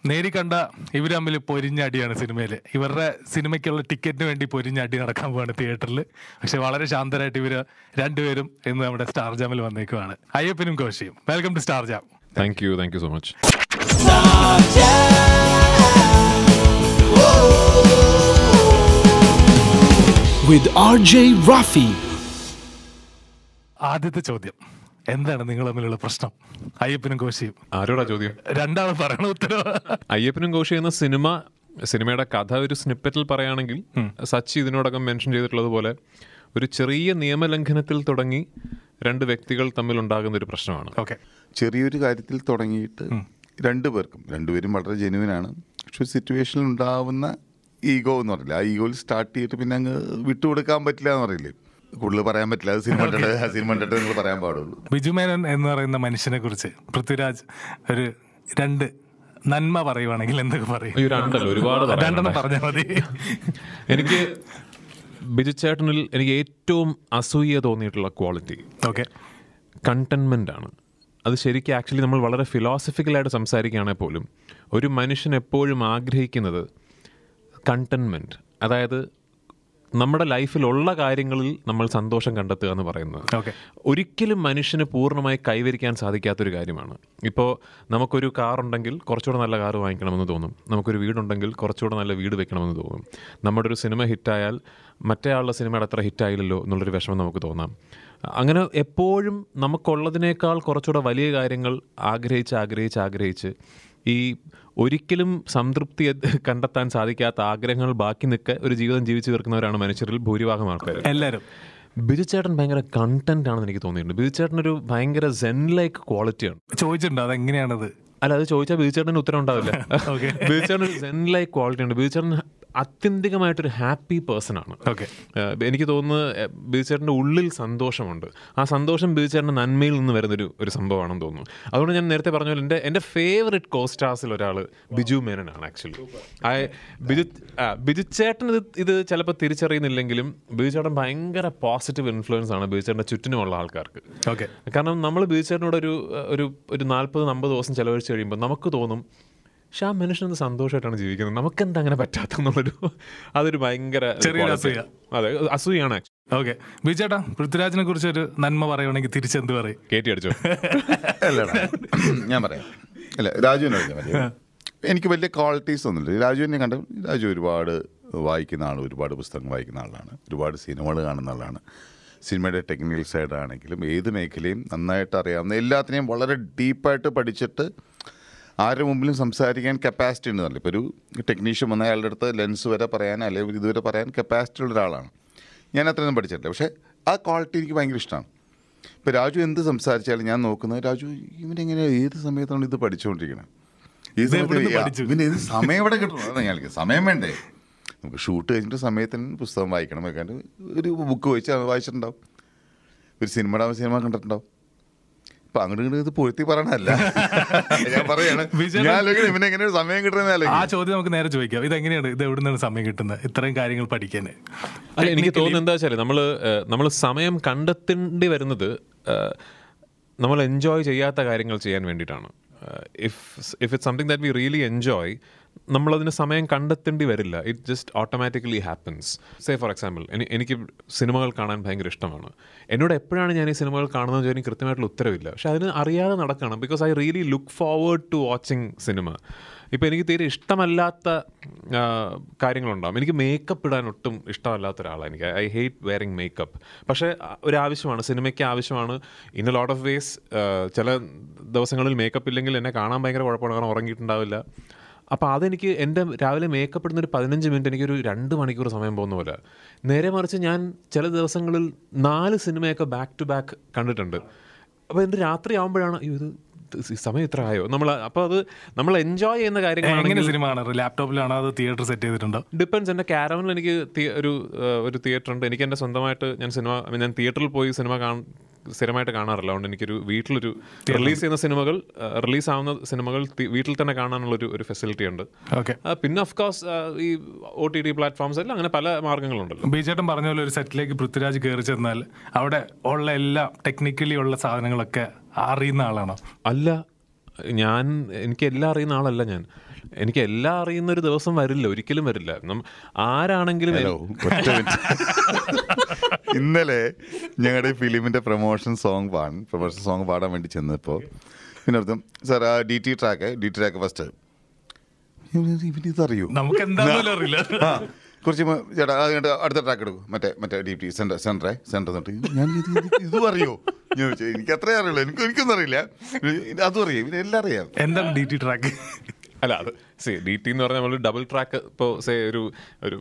നേരി കണ്ട ഇവർ തമ്മിൽ പൊരിഞ്ഞ അടിയാണ് സിനിമയിൽ ഇവരുടെ സിനിമയ്ക്കുള്ള ടിക്കറ്റിന് വേണ്ടി പൊരിഞ്ഞ അടി നടക്കാൻ പോവാണ് തിയേറ്ററിൽ പക്ഷെ വളരെ ശാന്തരായിട്ട് ഇവര് രണ്ടുപേരും ഇന്ന് നമ്മുടെ സ്റ്റാർ ജാമിൽ വന്നേക്കുവാണ് അയ്യപ്പനും കോശിയും welcome to star jam thank you thank you so much with RJ Rafi. ആദ്യത്തെ ചോദ്യം എന്താണ് നിങ്ങൾ തമ്മിലുള്ള പ്രശ്നം അയ്യപ്പനും കോശിയും ആരോടാ ചോദ്യം രണ്ടാളും പറയണ ഉത്തരവ് അയ്യപ്പനും ഘോഷി എന്ന സിനിമ സിനിമയുടെ കഥ ഒരു സ്നിപ്പറ്റിൽ പറയുകയാണെങ്കിൽ സച്ചി ഇതിനോടകം മെൻഷൻ ചെയ്തിട്ടുള്ളതുപോലെ ഒരു ചെറിയ നിയമലംഘനത്തിൽ തുടങ്ങി രണ്ട് വ്യക്തികൾ തമ്മിൽ ഉണ്ടാകുന്ന ഒരു പ്രശ്നമാണ് ഓക്കെ ചെറിയൊരു കാര്യത്തിൽ തുടങ്ങിയിട്ട് രണ്ടുപേർക്കും രണ്ടുപേരും വളരെ ജെനുവിനാണ് പക്ഷെ ഒരു സിറ്റുവേഷനിൽ ഉണ്ടാവുന്ന ഈഗോ എന്ന് പറയില്ല ആ ഈഗോയിൽ സ്റ്റാർട്ട് ചെയ്തിട്ട് പിന്നെ അങ്ങ് വിട്ടുകൊടുക്കാൻ പറ്റില്ല എന്ന് പറയില്ലേ കൂടുതൽ പറയാൻ പറ്റില്ല അത് സിനിമ കണ്ടിട്ട് ആ സിനിമ കണ്ടിട്ട് നിങ്ങൾ പറയാൻ പാടുള്ളൂ ബിജു മേനൻ എന്ന് പറയുന്ന മനുഷ്യനെ കുറിച്ച് പൃഥ്വിരാജ് ഒരു രണ്ട് നന്മ പറയുവാണെങ്കിൽ എന്തൊക്കെ പറയും അയ്യോ, രണ്ടല്ല, ഒരുപാട് പറയാനുണ്ട്. രണ്ടെണ്ണം പറഞ്ഞാൽ മതി എനിക്ക് ബിജു ചേട്ടനിൽ എനിക്ക് ഏറ്റവും അസൂയ തോന്നിയിട്ടുള്ള ക്വാളിറ്റി ഓക്കെ കണ്ടൻമെൻ്റ് ആണ് അത് ശരിക്കും ആക്ച്വലി നമ്മൾ വളരെ ഫിലോസഫിക്കലായിട്ട് സംസാരിക്കുകയാണെങ്കിൽ പോലും ഒരു മനുഷ്യൻ എപ്പോഴും ആഗ്രഹിക്കുന്നത് കണ്ടൻമെൻറ്റ് അതായത് നമ്മുടെ ലൈഫിലുള്ള കാര്യങ്ങളിൽ നമ്മൾ സന്തോഷം കണ്ടെത്തുക എന്ന് പറയുന്നത് ഓക്കെ ഒരിക്കലും മനുഷ്യന് പൂർണ്ണമായി കൈവരിക്കാൻ സാധിക്കാത്തൊരു കാര്യമാണ് ഇപ്പോൾ നമുക്കൊരു കാർ ഉണ്ടെങ്കിൽ കുറച്ചുകൂടെ നല്ല കാർ വാങ്ങിക്കണമെന്ന് തോന്നും നമുക്കൊരു വീടുണ്ടെങ്കിൽ കുറച്ചുകൂടെ നല്ല വീട് വെക്കണമെന്ന് തോന്നും നമ്മുടെ ഒരു സിനിമ ഹിറ്റായാൽ മറ്റേ ആളുടെ സിനിമയുടെ അത്ര ഹിറ്റായില്ലല്ലോ എന്നുള്ളൊരു വിഷമം നമുക്ക് തോന്നാം അങ്ങനെ എപ്പോഴും നമുക്കുള്ളതിനേക്കാൾ കുറച്ചുകൂടെ വലിയ കാര്യങ്ങൾ ആഗ്രഹിച്ച് ആഗ്രഹിച്ച് ആഗ്രഹിച്ച് ഈ ഒരിക്കലും സംതൃപ്തി എത് കണ്ടെത്താൻ സാധിക്കാത്ത ആഗ്രഹങ്ങൾ ബാക്കി നിൽക്കെ ഒരു ജീവിതം ജീവിച്ചു തീർക്കുന്നവരാണ് മനുഷ്യരിൽ ഭൂരിഭാഗം ആൾക്കാർ എല്ലാരും ബിജു ചേട്ടൻ ഭയങ്കര കണ്ടന്റ് ആണെന്ന് എനിക്ക് തോന്നിയിട്ടുണ്ട് ബിജു ചേട്ടൻ ഒരു ഭയങ്കര സെൻ ലൈക്ക് ക്വാളിറ്റിയാണ് ചോദിച്ചിട്ടുണ്ടോ അതെങ്ങനെയാണത് അല്ല അത് ചോദിച്ചാൽ ബിജു ചേട്ടന് ഉത്തരം ഉണ്ടാവില്ല Okay. ബിജു ചേട്ടൻ ഒരു സെൻ ലൈക്ക് ക്വാളിറ്റി ഉണ്ട് ബിജു ചേട്ടൻ അത്യന്തികമായിട്ടൊരു ഹാപ്പി പേഴ്സൺ ആണ് ഓക്കെ ഏഹ് എനിക്ക് തോന്നുന്നു ഏഹ് ബിജു ചേട്ടൻ്റെ ഉള്ളിൽ സന്തോഷമുണ്ട് ആ സന്തോഷം ബിജു ചേട്ടൻ്റെ നന്മയിൽ നിന്ന് വരുന്നൊരു ഒരു സംഭവമാണെന്ന് തോന്നുന്നു അതുകൊണ്ട് ഞാൻ നേരത്തെ പറഞ്ഞ പോലെ എൻ്റെ എൻ്റെ ഫേവറേറ്റ് കോസ്റ്റാസിൽ ഒരാൾ ബിജു മേനനാണ് ആക്ച്വലി ആ ബിജു ആ, ബിജു ചേട്ടൻ ഇത് ഇത് ചിലപ്പോൾ തിരിച്ചറിയുന്നില്ലെങ്കിലും ബിജു ചേട്ടൻ ഭയങ്കര പോസിറ്റീവ് ഇൻഫ്ലുവൻസ് ആണ് ബിജു ചേട്ടൻ്റെ ചുറ്റിനുമുള്ള ആൾക്കാർക്ക് ഓക്കെ കാരണം നമ്മൾ ബിജു ചേട്ടനോട് ഒരു ഒരു ഒരു നാൽപ്പത് അമ്പത് ദിവസം ചിലവഴിച്ച് കഴിയുമ്പോൾ നമുക്ക് തോന്നും പക്ഷെ ആ മനുഷ്യൻ സന്തോഷമായിട്ടാണ് ജീവിക്കുന്നത് നമുക്കെന്താ അങ്ങനെ പറ്റാത്തെന്നുള്ളൊരു അതൊരു ഭയങ്കര ഒരു ചെറിയൊരു quality. അസൂയ. അതെ അസൂയാണ് actually. ഓക്കെ ബിജേട്ടാ പൃഥ്വിരാജിനെ കുറിച്ച് ഒരു നന്മ പറയുവാണെങ്കിൽ തിരിച്ചെന്ത് പറയും കേറ്റി അടിച്ചോ അല്ലടാ ഞാൻ പറയാം അല്ല രാജുവിനെ വിളിക്കാൻ പറ്റില്ല എനിക്ക് വലിയ ക്വാളിറ്റീസ് ഒന്നുമില്ല രാജുവിനെ കണ്ട രാജു ഒരുപാട് വായിക്കുന്ന ആൾ ഒരുപാട് പുസ്തകങ്ങൾ വായിക്കുന്ന ആളാണ് ഒരുപാട് സിനിമകൾ കാണുന്ന ആളാണ് സിനിമയുടെ ടെക്നിക്കൽ സൈഡ് ആണെങ്കിലും ഏത് മേഖലയും നന്നായിട്ട് അറിയാവുന്ന എല്ലാത്തിനെയും വളരെ ഡീപ്പായിട്ട് പഠിച്ചിട്ട് ആരുടെ മുമ്പിലും സംസാരിക്കാൻ കപ്പാസിറ്റി ഉണ്ടെന്നല്ല ഇപ്പോൾ ഒരു ടെക്നീഷ്യൻ വന്ന അയാളുടെ അടുത്ത് ലെൻസ് വരെ പറയാൻ അല്ലെങ്കിൽ ഇതുവരെ പറയാൻ കപ്പാസിറ്റി ഉള്ള ഒരാളാണ് ഞാൻ അത്രയൊന്നും പഠിച്ചിട്ടില്ല പക്ഷേ ആ ക്വാളിറ്റി എനിക്ക് ഭയങ്കര ഇഷ്ടമാണ് ഇപ്പോൾ രാജു എന്ത് സംസാരിച്ചാലും ഞാൻ നോക്കുന്നത് രാജു ഇവനെങ്ങനെ ഏത് സമയത്താണ് ഇത് പഠിച്ചുകൊണ്ടിരിക്കുന്നത് ഈ ഇത് എവിടുന്ന് സമയത്ത് പഠിച്ചു? ഇവന് ഏത് സമയം എവിടെ കിട്ടണം അതാണ് ഞാൻ വിളിക്കുന്നത്. സമയം വേണ്ടേ നമുക്ക് ഷൂട്ട് കഴിഞ്ഞിട്ട് സമയത്തിന് പുസ്തകം വായിക്കണം വെക്കാണ്ട് ഒരു ബുക്ക് വായിച്ച് വായിച്ചിട്ടുണ്ടാവും ഒരു സിനിമയുടെ സിനിമ കണ്ടിട്ടുണ്ടാവും ഇപ്പൊ അങ്ങോട്ട് ഇങ്ങോട്ട് ഇത് പൊഴുത്തി പറയണല്ല ഞാൻ പറയാണ് വിജയൻ- ഞാൻ ആലോചിക്കണം ഇവന് എങ്ങനെ ഒരു സമയം കിട്ടുന്ന ആ ആലോചിക്കണം ചോദ്യം നമുക്ക് നേരെ ചോദിക്കാം ഇതെങ്ങനെയാണ് ഇത് എവിടെ നിന്നാണ് സമയം കിട്ടുന്നത് ഇത്രയും കാര്യങ്ങൾ പഠിക്കാൻ അല്ല എനിക്ക് തോന്നുന്നത് എന്താ വെച്ചാൽ നമ്മൾ നമ്മൾ സമയം കണ്ടെത്തേണ്ടി വരുന്നത് ഏഹ്, നമ്മൾ എൻജോയ് ചെയ്യാത്ത കാര്യങ്ങൾ ചെയ്യാൻ വേണ്ടിയിട്ടാണ് if if it something that we really enjoy നമ്മളതിന് സമയം കണ്ടെത്തേണ്ടി വരില്ല it just automatically happens say for example എനിക്ക് സിനിമകൾ കാണാൻ ഭയങ്കര ഇഷ്ടമാണ് എന്നോട് എപ്പോഴാണ് ഞാൻ ഈ സിനിമകൾ കാണുന്നത് എനിക്ക് കൃത്യമായിട്ടുള്ള ഉത്തരവില്ല പക്ഷെ അതിന് അറിയാതെ നടക്കണം because I really look forward to watching cinema ഇപ്പോൾ എനിക്ക് തീരെ ഇഷ്ടമല്ലാത്ത ആ, കാര്യങ്ങളുണ്ടാവും എനിക്ക് മേക്കപ്പ് ഇടാൻ ഒട്ടും ഇഷ്ടമല്ലാത്ത ഒരാളാണ് എനിക്ക് ഐ ഹേറ്റ് വെയറിങ് മേക്കപ്പ് പക്ഷേ ആ, ഒരു ആവശ്യമാണ് സിനിമയ്ക്ക് ആവശ്യമാണ് in a lot of ways ചില ദിവസങ്ങളിൽ മേക്കപ്പ് ഇല്ലെങ്കിൽ എന്നെ കാണാൻ ഭയങ്കര കുഴപ്പമാണ് കാരണം ഉറങ്ങിയിട്ടുണ്ടാവില്ല അപ്പോൾ അതെനിക്ക് എൻ്റെ രാവിലെ മേക്കപ്പ് ഇടുന്ന ഒരു പതിനഞ്ച് മിനിറ്റ് എനിക്കൊരു രണ്ട് മണിക്കൂർ സമയം പോകുന്ന പോലെ നേരെ മറിച്ച് ഞാൻ ചില ദിവസങ്ങളിൽ നാല് സിനിമയൊക്കെ ബാക്ക് ടു ബാക്ക് കണ്ടിട്ടുണ്ട് അപ്പോൾ എൻ്റെ രാത്രി ആകുമ്പോഴാണ് "അയ്യോ, ഇത് ഇത് സമയം ഇത്ര ആയോ നമ്മൾ അപ്പോൾ അത് നമ്മൾ എൻജോയ് ചെയ്യുന്ന എങ്ങനെ കാര്യങ്ങളാണെങ്കിൽ സിനിമ കാണാറ് ലാപ്ടോപ്പിലാണോ അത് തിയേറ്റർ സെറ്റ് ചെയ്തിട്ടുണ്ടോ ഡിപ്പെൻസ് എൻ്റെ കാരവനിൽ എനിക്ക് തി- ഒരു ഏഹ്, ഒരു തിയേറ്റർ ഉണ്ട് എനിക്ക് എൻ്റെ സ്വന്തമായിട്ട് ഞാൻ സിനിമ I mean, ഞാൻ തിയേറ്ററിൽ പോയി സിനിമ കാണ സ്ഥിരമായിട്ട് കാണാറില്ല അതുകൊണ്ട് എനിക്കൊരു വീട്ടിലൊരു റിലീസ് ചെയ്യുന്ന സിനിമകൾ റിലീസ് ആവുന്ന സിനിമകൾ തി- വീട്ടിൽ തന്നെ കാണാനുള്ളൊരു ഒരു ഫെസിലിറ്റി ഉണ്ട് ഓക്കെ ആ, പിന്നെ ഓഫ് കോഴ്സ് ഈ ഒ ടി ടി പ്ലാറ്റ്ഫോംസ് എല്ലാം അങ്ങനെ പല മാർഗ്ഗങ്ങളുണ്ടല്ലോ ബിജേട്ടൻ പറഞ്ഞ പോലെ ഒരു സെറ്റിലേക്ക് പൃഥ്വിരാജ് കയറി ചെന്നാൽ അവിടെ ഉള്ള എല്ലാ ടെക്നിക്കലി ഉള്ള സാധനങ്ങളൊക്കെ അറിയുന്ന ആളാണോ അല്ല ഞാൻ എനിക്ക് എല്ലാം അറിയുന്ന ആളല്ല ഞാൻ എനിക്ക് എല്ലാം അറിയുന്ന ഒരു ദിവസം വരില്ല ഒരിക്കലും വരില്ല നം- ആരാണെങ്കിലും ഹലോ ഒറ്റ മിനിറ്റ് ഇന്നലെ ഞങ്ങളുടെ ഫിലിമിന്റെ പ്രൊമോഷൻ സോങ് പാടാൻ പ്രൊമോഷൻ സോങ് പാടാൻ വേണ്ടി ചെന്നപ്പോൾ പിന്നെ അർത്ഥം സാർ ആ D T track D T track first ഇവനിതറിയോ നമുക്ക് എന്താണെന്ന് അറിയില്ല ആ കുറച്ച് മ- ചേട്ടാ അത് കണ്ട് അടുത്ത ട്രാക്ക് എടുക്കും മറ്റേ മറ്റേ ഡി ടി സെൻറ്റർ സെൻറ്ററെ സെൻറ്റർ തൊട്ട് ഞാൻ ഇത് ഇത് ഇതും അറിയോ ഞാൻ ചോദിച്ചു എനിക്ക് അത്രേ അറിയുള്ളൂ എനിക്ക് എനിക്കൊന്നും അറിയില്ല അതും അറിയാം ഇവന് എല്ലാം അറിയാം എന്താണ് ഡി ടി ട്രാക്ക് അല്ല അത് സി ഡി ടി എന്ന് പറഞ്ഞാൽ നമ്മൾ ഡബിൾ ട്രാക്ക് ഇപ്പോൾ സേ ഒരു ഒരു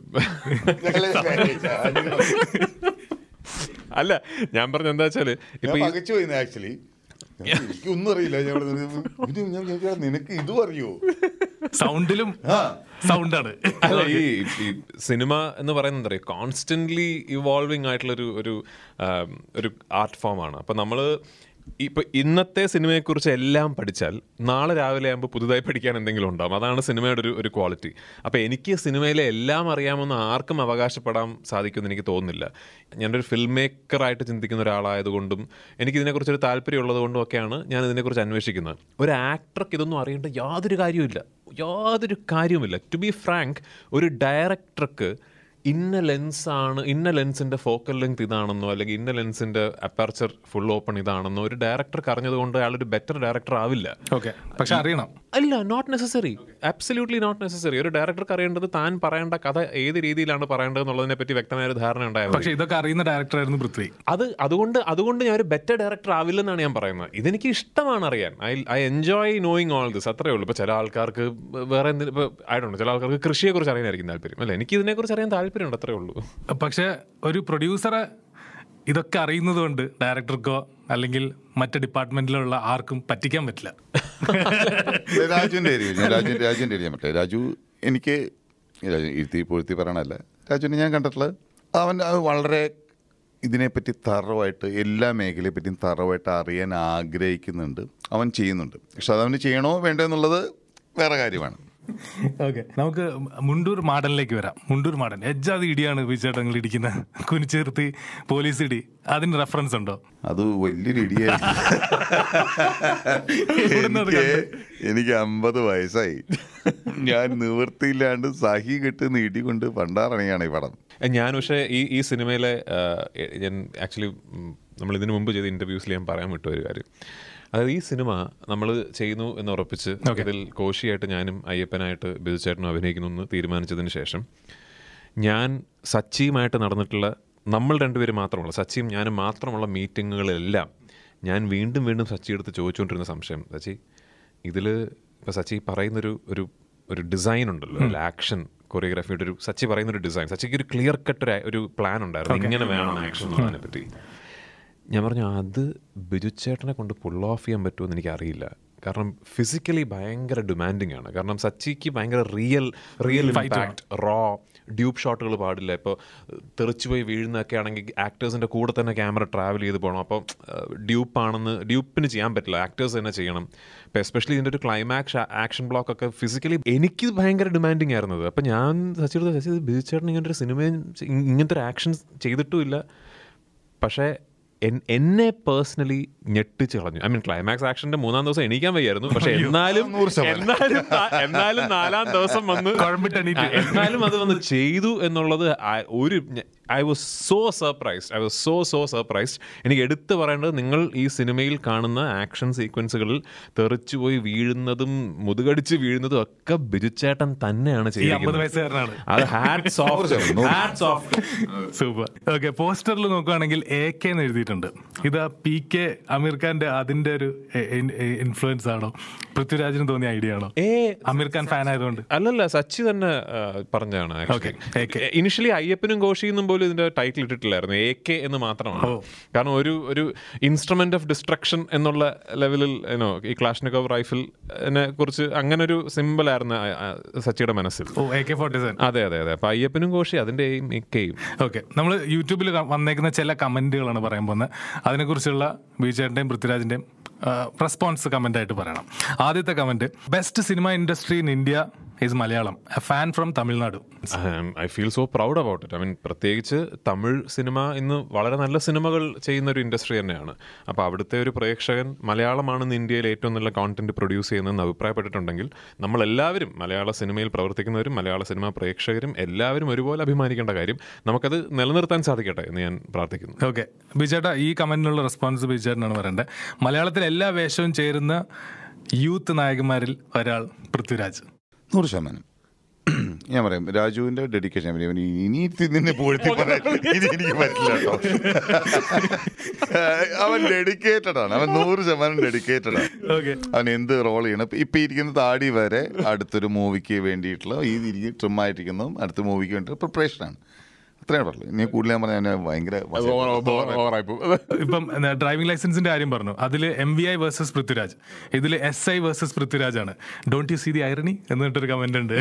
അല്ല ഞാൻ പറഞ്ഞ എന്താ വെച്ചാല് ഇപ്പൊ ഈ- പകച്ചു പോയി ആക്ച്വലി എനിക്കൊന്നും അറിയില്ല ഞാൻ ഇവിടെ നിന്ന് ഇത് ഞാൻ ചോദിച്ചാ, നിനക്ക് ഇതും അറിയോ സൗണ്ടിലും സൗണ്ടാണ് അല്ല ഈ ഈ സിനിമ എന്ന് പറയുന്നത് എന്താ പറയുക കോൺസ്റ്റന്റ്ലി ഇവോൾവിങ് ആയിട്ടുള്ള ഒരു ഒരു ആം, ഒരു ആർട്ട് ഫോമാണ് അപ്പൊ നമ്മള് ഇപ്പൊ ഇന്നത്തെ സിനിമയെക്കുറിച്ച് എല്ലാം പഠിച്ചാൽ നാളെ രാവിലെ ആകുമ്പോൾ പുതുതായി പഠിക്കാൻ എന്തെങ്കിലും ഉണ്ടാവും അതാണ് സിനിമയുടെ ഒരു ഒരു ക്വാളിറ്റി അപ്പൊ എനിക്ക് സിനിമയിലെ എല്ലാം അറിയാമെന്ന് ആർക്കും അവകാശപ്പെടാൻ സാധിക്കുമെന്ന് എനിക്ക് തോന്നുന്നില്ല ഞാനൊരു ഫിൽം മേക്കറായിട്ട് ചിന്തിക്കുന്ന ഒരാളായതുകൊണ്ടും എനിക്ക് ഇതിനെക്കുറിച്ച് ഒരു താല്പര്യം ഉള്ളതുകൊണ്ടും ഒക്കെയാണ് ഞാൻ ഇതിനെക്കുറിച്ച് അന്വേഷിക്കുന്നത് ഒരു ആക്ടർക്ക് ഇതൊന്നും അറിയേണ്ട യാതൊരു കാര്യവുമില്ല യാതൊരു കാര്യവുമില്ല ടു ബി ഫ്രാങ്ക് ഒരു ഡയറക്ടർക്ക് ഇന്ന ലെൻസാണ് ഇന്ന ലെൻസിന്റെ ഫോക്കൽ ലെങ്ത് ഇതാണെന്നോ അല്ലെങ്കിൽ ഇന്ന ലെൻസിന്റെ അപ്പർച്ചർ ഫുൾ ഓപ്പൺ ഇതാണെന്നോ ഒരു ഡയറക്ടർക്ക് അറിഞ്ഞതുകൊണ്ട് അയാളൊരു ബെറ്റർ ഡയറക്ടർ ആവില്ല ഓക്കെ പക്ഷെ അറിയണം അല്ല not necessary absolutely not necessary ഒരു ഡയറക്ടർക്ക് അറിയേണ്ടത് താൻ പറയേണ്ട കഥ ഏത് രീതിയിലാണ് പറയേണ്ടത് എന്നുള്ളതിനെ പറ്റി വ്യക്തമായ ഒരു ധാരണ ഉണ്ടായാൽ പക്ഷെ ഇതൊക്കെ അറിയുന്ന ഡയറക്ടറായിരുന്നു പൃഥ്വി അത് അതുകൊണ്ട് അതുകൊണ്ട് ഞാൻ ഒരു ബെറ്റർ ഡയറക്ടർ ആവില്ലെന്നാണ് ഞാൻ പറയുന്നത് ഇതെനിക്ക് ഇഷ്ടമാണ് അറിയാൻ I I enjoy knowing all this അത്രേ ഉള്ളൂ ഇപ്പോൾ ചില ആൾക്കാർക്ക് വേറെ എന്തെങ്കിലും ഇപ്പോൾ ആയിട്ടുണ്ട് ചില ആൾക്കാർക്ക് കൃഷിയെക്കുറിച്ച് അറിയാനായിരിക്കും താല്പര്യം അല്ല എനിക്ക് ഇതിനെക്കുറിച്ച് അറിയാൻ താല്പര്യമുണ്ട് അത്രേ ഉള്ളൂ പക്ഷെ ഒരു പ്രൊഡ്യൂസറെ ഇതൊക്കെ അറിയുന്നത് കൊണ്ട് ഡയറക്ടർക്കോ അല്ലെങ്കിൽ മറ്റ് ഡിപ്പാർട്ട്മെന്റിലുള്ള ആർക്കും പറ്റിക്കാൻ പറ്റില്ല രാജുവിന്റെ ഏരിയ ഞാൻ രാജുവിന്റെ രാജുവിന്റെ ഏരിയ പറ്റേ രാജു എനിക്ക് രാജു ഇരുത്തി പൊഴുത്തി പറയണല്ല രാജുവിനെ ഞാൻ കണ്ടിട്ടുള്ളത് അവൻ അത് വളരെ ഇതിനെപ്പറ്റി തറവായിട്ട് എല്ലാ മേഖലയെ പറ്റിയും തറവായിട്ട് അറിയാൻ ആഗ്രഹിക്കുന്നുണ്ട് അവൻ ചെയ്യുന്നുണ്ട് പക്ഷെ അതവന് ചെയ്യണോ വേണ്ടോ എന്നുള്ളത് വേറെ കാര്യമാണ് ഓക്കെ നമുക്ക് മുണ്ടൂർ മാടനിലേക്ക് വരാം മുണ്ടൂർ മാടൻ എജ്ജാതി ഇടിയാണ് വിചേട്ടങ്ങൾ ഇടിക്കുന്ന കുനിച്ചേർത്തി പോലീസ് ഇടി അതിന് റെഫറൻസ് ഉണ്ടോ അത് വലിയൊരു ഇടിയായിരുന്നു എവിടുന്നാ അത് എനിക്ക് എനിക്ക് അമ്പത് വയസ്സായി ഞാൻ നിവൃത്തിയില്ലാണ്ട് സഹി കെട്ടുന്ന ഇടി കൊണ്ട് പണ്ടാറണിയാണ് ഈ പടം എ, ഞാൻ പക്ഷേ ഈ ഈ സിനിമയിലെ ആ, എ, ഞാൻ ആക്ച്വലി നമ്മൾ ഇതിനു മുമ്പ് ചെയ്ത ഇന്റർവ്യൂസിൽ ഞാൻ പറയാൻ വിട്ടു ഒരു കാര്യം അതായത് ഈ സിനിമ നമ്മൾ ചെയ്യുന്നു എന്ന് ഉറപ്പിച്ച് ഇതിൽ കോശിയായിട്ട് ഞാനും അയ്യപ്പനായിട്ട് ബിജുചേട്ടനും അഭിനയിക്കുന്നു എന്ന് തീരുമാനിച്ചതിന് ശേഷം ഞാൻ സച്ചിയുമായിട്ട് നടന്നിട്ടുള്ള നമ്മൾ രണ്ടുപേരും മാത്രമുള്ള സച്ചിയും ഞാനും മാത്രമുള്ള മീറ്റിങ്ങുകളെല്ലാം ഞാൻ വീണ്ടും വീണ്ടും സച്ചി എടുത്ത് ചോദിച്ചുകൊണ്ടിരുന്ന സംശയം സച്ചി ഇതിൽ ഇപ്പോൾ സച്ചി പറയുന്നൊരു ഒരു ഒരു ഡിസൈൻ ഉണ്ടല്ലോ ഒരു ആക്ഷൻ കൊറിയോഗ്രാഫിയുടെ ഒരു സച്ചി പറയുന്ന ഒരു ഡിസൈൻ സച്ചിക്ക് ഒരു ക്ലിയർ കട്ട് ഒരു ഒരു പ്ലാൻ ഉണ്ടായിരുന്നു ഇങ്ങനെ വേണം ആക്ഷൻ എന്നുള്ളതിനെ പറ്റി ഞാൻ പറഞ്ഞു അത് ബിജു ചേട്ടനെ കൊണ്ട് പുൾ ഓഫ് ചെയ്യാൻ പറ്റുമെന്ന് എനിക്കറിയില്ല കാരണം ഫിസിക്കലി ഭയങ്കര ഡിമാൻഡിങ് ആണ് കാരണം സച്ചിക്ക് ഭയങ്കര real real impact raw dupe ഷോട്ടുകൾ പാടില്ല ഇപ്പോൾ തെറിച്ചു പോയി വീഴുന്നതൊക്കെ ആണെങ്കിൽ ആക്ടേഴ്സിൻ്റെ കൂടെ തന്നെ ക്യാമറ ട്രാവൽ ചെയ്ത് പോകണം അപ്പോൾ ഡ്യൂപ്പ് ആണെന്ന് ഡ്യൂപ്പിന് ചെയ്യാൻ പറ്റില്ല ആക്ടേഴ്സ് തന്നെ ചെയ്യണം ഇപ്പോൾ എസ്പെഷ്യലി ഇതിൻ്റെ ഒരു ക്ലൈമാക്സ് ആക്ഷൻ ബ്ലോക്ക് ഒക്കെ ഫിസിക്കലി എനിക്ക് ഭയങ്കര ഡിമാൻഡിങ് ആയിരുന്നത് അപ്പോൾ ഞാൻ സച്ചിയുടെ സച്ചി ബിജു ചേട്ടൻ ഇങ്ങനത്തെ ഒരു സിനിമയും ഇങ്ങനത്തെ ഒരു ആക്ഷൻ ചെയ്തിട്ടുമില്ല പക്ഷേ എൻ- എന്നെ പേഴ്സണലി ഞെട്ടിച്ച് കളഞ്ഞു ഐ മീൻ ക്ലൈമാക്സ് ആക്ഷന്റെ മൂന്നാം ദിവസം എണീക്കാൻ വയ്യായിരുന്നു പക്ഷെ എന്നാലും എന്നാലും നാ- എന്നാലും നാലാം ദിവസം വന്ന് കുഴമ്പിട്ടെണീറ്റ്. ആ, എന്നാലും അത് വന്ന് ചെയ്തു എന്നുള്ളത് ആ- ഒരു I was so surprised I was so so surprised എനിക്ക് എടുത്തു പറയേണ്ടത് നിങ്ങൾ ഈ സിനിമയിൽ കാണുന്ന ആക്ഷൻ സീക്വൻസുകളിൽ തെറിച്ചുപോയി വീഴുന്നതും മുതുകടിച്ച് വീഴുന്നതും ഒക്കെ ബിജുച്ചേട്ടൻ തന്നെയാണ് ഈ അമ്പത് ചെയ്തിരിക്കുന്നത് വയസ്സുകാരനാണ് അത് hats off hats off super okay പോസ്റ്ററിൽ നോക്കുകയാണെങ്കിൽ എ കെ എന്ന് എഴുതിയിട്ടുണ്ട് ഇത് പി കെ അമീർ ഖാന്റെ അതിന്റെ ഒരു ഇൻഫ്ലുവൻസ് ആണോ പൃഥ്വിരാജിന് തോന്നിയ ഐഡിയ ആണോ ഏ അമീർ ഖാൻ ഫാൻ ആയതുകൊണ്ട് അല്ലല്ല സച്ചി തന്നെ ആ, പറഞ്ഞതാണ് Okay, AK. ഇനിഷ്യലി അയ്യപ്പനും ഘോഷിന്നും പോലും ഇതിന്റെ ടൈറ്റിൽ ഇട്ടിട്ടില്ലായിരുന്നു എ കെ എന്ന് മാത്രമാണ് കാരണം ഒരു ഒരു ഇൻസ്ട്രുമെന്റ് ഓഫ് ഡിസ്ട്രക്ഷൻ എന്നുള്ള ലെവലിൽ ഏനോ ഈ ക്ലാഷ്നിക്കോവ് റൈഫിളിനെ കുറിച്ച് അങ്ങനെ ഒരു സിമ്പിൾ ആയിരുന്നു ആ, ആ, സച്ചിയുടെ മനസ്സിൽ oh A K forty seven അതെ അതെ അതെ അപ്പൊ അയ്യപ്പനും ഘോഷി അതിന്റെയും എക്കെയും ഓക്കെ നമ്മൾ യൂട്യൂബിൽ വന്നേക്കുന്ന ചില കമന്റുകളാണ് പറയാൻ പോകുന്നത് അതിനെക്കുറിച്ചുള്ള ബീച്ചേട്ടൻ്റെയും പൃഥ്വിരാജിൻ്റെയും റെസ്പോൺസ് കമന്റ് ആയിട്ട് പറയണം ആദ്യത്തെ comment best cinema industry in India is Malayalam a fan from Tamil Nadu I feel so proud about it I mean പ്രത്യേകിച്ച് തമിഴ് സിനിമ ഇന്ന് വളരെ നല്ല സിനിമകൾ ചെയ്യുന്ന ഒരു ഇൻഡസ്ട്രി തന്നെയാണ് അപ്പോൾ അവിടുത്തെ ഒരു പ്രേക്ഷകൻ മലയാളമാണെന്ന് ഇന്ത്യയിൽ ഏറ്റവും നല്ല കോണ്ടന്റ് പ്രൊഡ്യൂസ് ചെയ്യുന്നതെന്ന് അഭിപ്രായപ്പെട്ടിട്ടുണ്ടെങ്കിൽ നമ്മളെല്ലാവരും മലയാള സിനിമയിൽ പ്രവർത്തിക്കുന്നവരും മലയാള സിനിമ പ്രേക്ഷകരും എല്ലാവരും ഒരുപോലെ അഭിമാനിക്കേണ്ട കാര്യം നമുക്കത് നിലനിർത്താൻ സാധിക്കട്ടെ എന്ന് ഞാൻ പ്രാർത്ഥിക്കുന്നു ഓക്കെ ബിജേട്ടാ ഈ കമന്റിനുള്ള റെസ്പോൺസ് ബിജേട്ടനാണ് പറയേണ്ടത് മലയാളത്തിൽ എല്ലാ വേഷവും ചേരുന്ന യൂത്ത് നായകന്മാരിൽ ഒരാൾ പൃഥ്വിരാജ് നൂറ് ശതമാനം ഞാൻ പറയാം രാജുവിന്റെ ഡെഡിക്കേഷൻ ഞാൻ പറയാം, ഇനി നിന്നെ പോഴ്ത്തി പറയാൻ ഇനി എനിക്ക് പറ്റില്ല കേട്ടോ അവൻ ഡെഡിക്കേറ്റഡ് ആണ് അവൻ നൂറ് ശതമാനം ഡെഡിക്കേറ്റഡ് ആണ് ഓക്കെ അവൻ എന്ത് റോൾ ചെയ്യണം ഇപ്പൊ- ഇപ്പൊ ഇരിക്കുന്ന താടി വരെ അടുത്തൊരു മൂവിക്ക് വേണ്ടിയിട്ടുള്ള ഈ ട്രിം ആയിട്ടിരിക്കുന്നതും അടുത്ത മൂവിക്ക് വേണ്ടി പ്രിപ്പറേഷൻ ആണ് അത്രയാണ് പറഞ്ഞത് ഇനി കൂടുതൽ ഞാൻ പറഞ്ഞാൽ അവനെ ഭയങ്കര ഇപ്പം ഡ്രൈവിംഗ് ലൈസൻസിന്റെ കാര്യം പറഞ്ഞു അതിൽ M V I versus Prithviraj ഇതിൽ എസ് ഐ വേഴ്സസ് പൃഥ്വിരാജ് ആണ് don't you see the irony എന്നിട്ടൊരു കമന്റ് ഉണ്ട്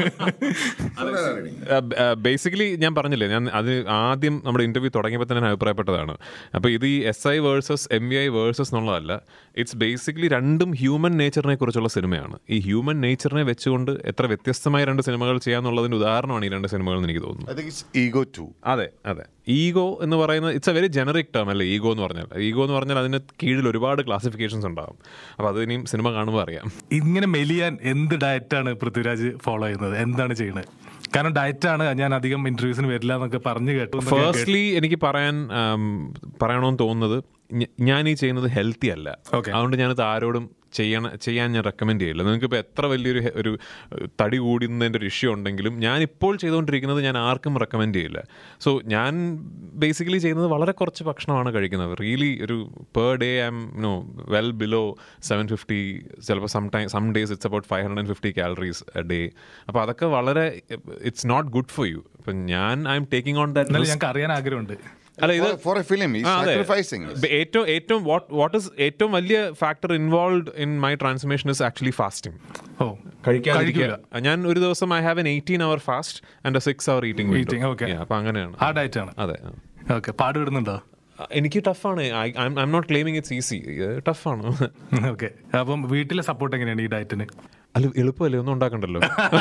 ബേസിക്കലി ഞാൻ പറഞ്ഞില്ലേ ഞാൻ അത് ആദ്യം നമ്മുടെ ഇന്റർവ്യൂ തുടങ്ങിയപ്പോൾ തന്നെ ഞാൻ അഭിപ്രായപ്പെട്ടതാണ് അപ്പോൾ ഇത് ഈ S I versus M V I versus എന്നുള്ളതല്ല ഇറ്റ്സ് ബേസിക്കലി രണ്ടും ഹ്യൂമൻ നേച്ചറിനെ കുറിച്ചുള്ള സിനിമയാണ് ഈ ഹ്യൂമൻ നേച്ചറിനെ വെച്ചുകൊണ്ട് എത്ര വ്യത്യസ്തമായ രണ്ട് സിനിമകൾ ചെയ്യാന്നുള്ളതിന്റെ ഉദാഹരണമാണ് ഈ രണ്ട് സിനിമകൾ എന്ന് എനിക്ക് തോന്നുന്നു I think it's ego to അതെ അതെ ഈഗോ എന്ന് പറയുന്നത് it's a very generic term അല്ലേ ഈഗോ എന്ന് പറഞ്ഞാൽ ഈഗോ എന്ന് പറഞ്ഞാൽ അതിന് കീഴിൽ ഒരുപാട് ക്ലാസിഫിക്കേഷൻസ് ഉണ്ടാകും അപ്പോൾ അത് ഇനിയും സിനിമ കാണുമ്പോൾ അറിയാം ഇങ്ങനെ മെലിയാൻ എന്ത് ഡയറ്റാണ് പൃഥ്വിരാജ് ഫോളോ ചെയ്യുന്നത് എന്താണ് ചെയ്യുന്നത് കാരണം ഡയറ്റാണ് ഞാൻ അധികം ഇന്റർവ്യൂസിന് വരില്ല എന്നൊക്കെ പറഞ്ഞു കേട്ടു എന്നൊക്കെ ഞാൻ കേട്ടു. ഫേസ്റ്റ്ലി എനിക്ക് പറയാൻ ആം, പറയണമെന്ന് തോന്നുന്നത് ഞ- ഞാൻ ഈ ചെയ്യുന്നത് ഹെൽത്തി അല്ല Okay. അതുകൊണ്ട് ഞാനിത് ആരോടും ചെയ്യണ ചെയ്യാൻ ഞാൻ റെക്കമെൻഡ് ചെയ്യില്ല നിങ്ങൾക്ക് ഇപ്പോൾ എത്ര വലിയൊരു ഹെ- ഒരു ഏഹ്, തടി കൂടുന്നതിൻ്റെ ഒരു ഇഷ്യൂ ഉണ്ടെങ്കിലും ഞാൻ ഇപ്പോൾ ചെയ്തുകൊണ്ടിരിക്കുന്നത് ഞാൻ ആർക്കും റെക്കമെൻഡ് ചെയ്യില്ല സോ ഞാൻ ബേസിക്കലി ചെയ്യുന്നത് വളരെ കുറച്ച് ഭക്ഷണമാണ് കഴിക്കുന്നത് റിയലി ഒരു per day I'm no well below seven fifty ചിലപ്പോൾ some time some days it's about five hundred and fifty calories a day അപ്പോൾ അതൊക്കെ വളരെ it's not good for you ഇപ്പം ഞാൻ I'm taking on that എന്നാലും ഞങ്ങൾക്ക് അറിയാൻ ആഗ്രഹമുണ്ട് അല്ല ഇത് ഫോർ എ ഫിലിം ഈ ആ, അതെ. സാക്രിഫൈസിങ് ബ- ഏറ്റവും ഏറ്റവും വാട്ട് വാട്ട് ഇസ് ഏറ്റവും വലിയ factor involve in my transformation is actually fasting ഓ കഴിക്കില്ല ഞാൻ ഒരു ദിവസം I have an eighteen hour fast and six hour Eating, eating okay. അപ്പൊ അങ്ങനെയാണ് ആ ഡയറ്റാണ് അതെ ഓക്കെ പാടുവിടുന്നുണ്ടോ എനിക്ക് ടഫാണ് I'm not claiming it's easy ടഫാണ് ഓക്കെ അപ്പം വീട്ടിലെ സപ്പോർട്ട് എങ്ങനെയാണ് ഈ ഡയറ്റിന് അല്ല എളുപ്പമല്ലേ ഒന്നും ഉണ്ടാക്കണ്ടല്ലോ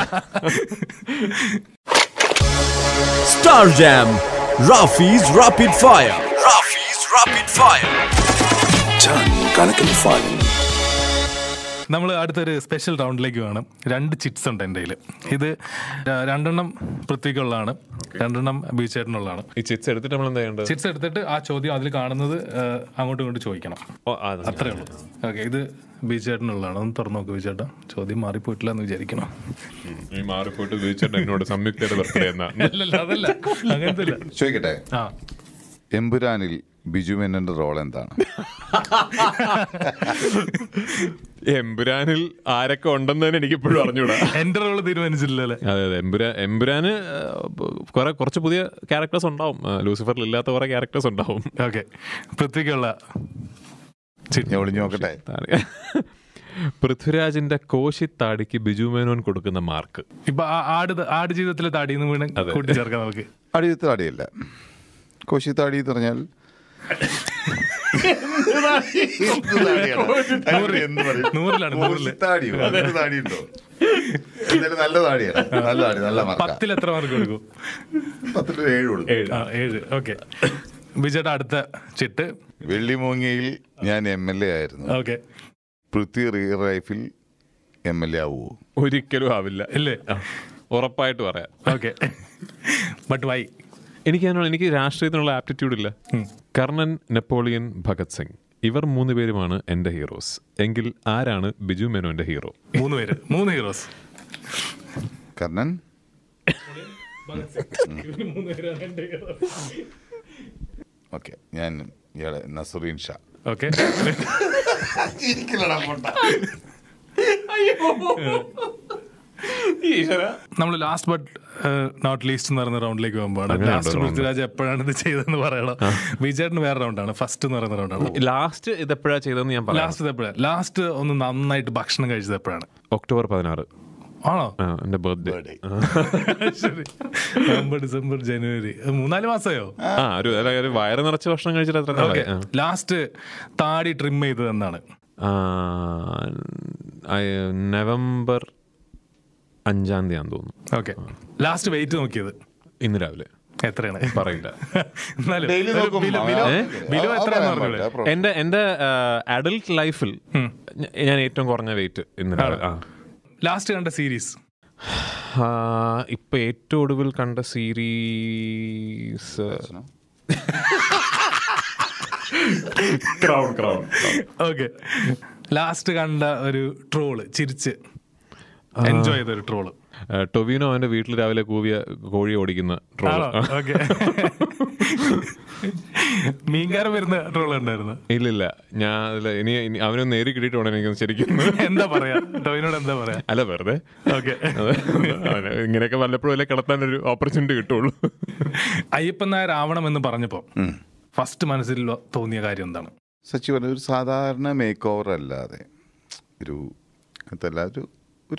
Star Jam. Rafi's Rapid Fire. Rafi's Rapid Fire. Turn Kanakan Fun. നമ്മൾ അടുത്തൊരു സ്പെഷ്യൽ റൗണ്ടിലേക്ക് വേണം രണ്ട് ചിറ്റ്സ് ഉണ്ട് എൻ്റെ കയ്യിൽ ഇത് ര- രണ്ടെണ്ണം പൃഥ്വിക്കുള്ളതാണ് രണ്ടെണ്ണം ബീച്ചേട്ടനുള്ളതാണ് ഈ ചിറ്റ്സ് എടുത്തിട്ട് നമ്മൾ എന്താ ചെയ്യേണ്ടത് ചിറ്റ്സ് എടുത്തിട്ട് ആ ചോദ്യം അതിൽ കാണുന്നത് ആ, അങ്ങോട്ടും ഇങ്ങോട്ടും ചോദിക്കണം ഓ, ആ, അതെ. അത്രേ ഉള്ളൂ ഓക്കെ ഇത് ബീച്ചേട്ടനുള്ളതാണ് ഒന്ന് തുറന്നു നോക്ക് ബീച്ചേട്ടാ ചോദ്യം മാറിപ്പോയിട്ടില്ല എന്ന് വിചാരിക്കണം ഈ മാറിപ്പോയിട്ട് ചോദിച്ചിട്ട് എന്നോട് സംയുക്തയുടെ ബർത്ത്ഡേ എന്നാ അല്ലല്ല അതല്ല അങ്ങനത്തെ ഇല്ല ചോദിക്കട്ടെ ആ എമ്പുരാനിൽ ബിജു മേനന്റെ റോൾ എന്താണ് എമ്പുരാനിൽ ആരൊക്കെ ഉണ്ടെന്ന് തന്നെ എനിക്ക് ഇപ്പോഴും അറിഞ്ഞൂടാ എന്റെ റോള് തീരുമാനിച്ചില്ലല്ലേ അതെ അതെ എമ്പുരാ എമ്പുരാന് കുറെ കുറച്ച് പുതിയ ക്യാരക്ടേഴ്സ് ഉണ്ടാവും ആ, ലൂസിഫറിൽ ഇല്ലാത്ത കുറെ ക്യാരക്ടേഴ്സ് ഉണ്ടാവും ഓക്കെ പൃഥ്വിക്കുള്ള ചിറ്റ് ഞാൻ ഒളിഞ്ഞു നോക്കട്ടെ താടി- പൃഥ്വിരാജിന്റെ കോശിത്താടിക്ക് ബിജു മേനോൻ കൊടുക്കുന്ന മാർക്ക് ഇപ്പൊ ആ ആട് ത- ആട് ജീവിതത്തിലെ താടിന്ന് വീണ് അതെ. കൂട്ടിച്ചേർക്കാം നമുക്ക് അടിയത്ത് താടിയല്ല കോശി താടി എന്ന് പറഞ്ഞാൽ നൂറിലാണ് നൂറില് താടിയോ അതിന് താടിയുണ്ടോ എന്തായാലും നല്ല താടിയാണ് നല്ല താടി നല്ല മാർക്കാ പത്തിൽ എത്ര മാർക്ക് കൊടുക്കും പത്തിൽ ഏഴ് കൊടുക്കും ആ ഏഴ് ഓക്കെ ബിജേട്ടാ അടുത്ത ചിട്ട് വെള്ളിമൂങ്ങയിൽ ഞാൻ എം എൽ എ ആയിരുന്നു ഓക്കെ പൃഥ്വി റിയൽ ലൈഫിൽ എം എൽ എ ആവുമോ ഒരിക്കലും ആവില്ല ഇല്ലേ ആ, ഉറപ്പായിട്ട് പറയാം ഓക്കെ ബട്ട് വൈ എനിക്ക് അതിനുള്ള എനിക്ക് രാഷ്ട്രീയത്തിനുള്ള ആപ്റ്റിറ്റ്യൂഡ് ഇല്ല കർണൻ നെപ്പോളിയൻ ഭഗത് സിംഗ് ഇവർ മൂന്ന് പേരുമാണ് എൻ്റെ ഹീറോസ് എങ്കിൽ ആരാണ് ബിജു മേനോന്റെ ഹീറോ മൂന്ന് പേര് മൂന്ന് ഹീറോസ് കർണൻ ഓക്കെ ഞാൻ ഇയാളെ നസറുദ്ദീൻ ഷാ ഓക്കെ നമ്മൾ ലാസ്റ്റ് ബട്ട് നോട്ട് ലീസ്റ്റ് എന്ന് പറയുന്ന റൗണ്ടിലേക്ക് പോകുമ്പോൾ അങ്ങനെയുണ്ടോ ലാസ്റ്റ് round? പൃഥ്വിരാജ് എപ്പോഴാണ് ഇത് ചെയ്തതെന്ന് പറയണം വിജയേട്ടന് വേറെ റൗണ്ടാണ് ഫസ്റ്റ് എന്ന് പറയുന്ന റൗണ്ടാണ് ലാസ്റ്റ് ഇതെപ്പോഴാ ചെയ്തതെന്ന് ഞാൻ പറയാം ലാസ്റ്റ് എപ്പോഴാണ് ലാസ്റ്റ് ഒന്ന് നന്നായിട്ട് ഭക്ഷണം കഴിച്ചത് എപ്പോഴാണ് ഒക്ടോബർ പതിനാറ് ആണോ ആ, എൻ്റെ ബർത്ത്ഡേ ശരി നവംബർ ഡിസംബർ ജനുവരി അത് മൂന്നാല് മാസമായോ ആ ഒരു അല്ല, ഒരു വയറ് നിറച്ച് ഭക്ഷണം കഴിച്ചിട്ട് എത്ര നാളായി? ആ. ലാസ്റ്റ് താടി ട്രിം ചെയ്തത് എന്നാണ് ആ, ആ, നവംബർ അഞ്ചാം തീയതി തോന്നുന്നു ഓക്കെ ലാസ്റ്റ് വെയിറ്റ് നോക്കിയത് ഇന്ന് രാവിലെ എത്രയാണ് പറയില്ല എന്നാലും Daily ഒരു നോക്കും. ബിലോ ആ, ബിലോ ആ, ബിലോ ആ, എത്രയാന്ന് പറയാൻ പറഞ്ഞൂടെ പറ്റില്ല. എന്റെ എന്റെ അഡൽട്ട് ലൈഫിൽ ഞാൻ ഏറ്റവും കുറഞ്ഞ വെയിറ്റ് ഇന്ന് രാവിലെ ആ ലാസ്റ്റ് കണ്ട സീരീസ് ആ, ഇപ്പൊ ഏറ്റവും ഒടുവിൽ കണ്ട series crown crown okay last കണ്ട ഒരു ട്രോള് ചിരിച്ച് എൻജോയ് ചെയ്ത ഒരു ട്രോള് ടൊവിനോ അവന്റെ വീട്ടിൽ രാവിലെ കൂവിയ കോഴി ഓടിക്കുന്ന ട്രോൾ ആണോ ഓക്കെ മീൻകാരൻ വരുന്ന ട്രോൾ ഉണ്ടായിരുന്നു ഇല്ലില്ല ഞാൻ അതില് ഇനി ഇനി അവനൊന്ന് നേരി കിട്ടിയിട്ട് വേണം എനിക്ക് ശരിക്കും എന്താ പറയാ ടോയിനോട് എന്താ പറയാ അല്ല വെറുതെ ഓക്കെ അത് അവന് ഇങ്ങനെയൊക്കെ വല്ലപ്പോഴും അല്ലേ കിടത്താൻ ഒരു ഓപ്പർച്യൂണിറ്റി കിട്ടുള്ളൂ അയ്യപ്പൻ നായർ ആവണമെന്ന് പറഞ്ഞപ്പോ ഫസ്റ്റ് മനസ്സിൽ തോന്നിയ കാര്യം എന്താണ് സച്ചി പറഞ്ഞ ഒരു സാധാരണ മേക്ക് ഓവർ അല്ലാതെ ഒരു അതല്ല ഒരു ഒരു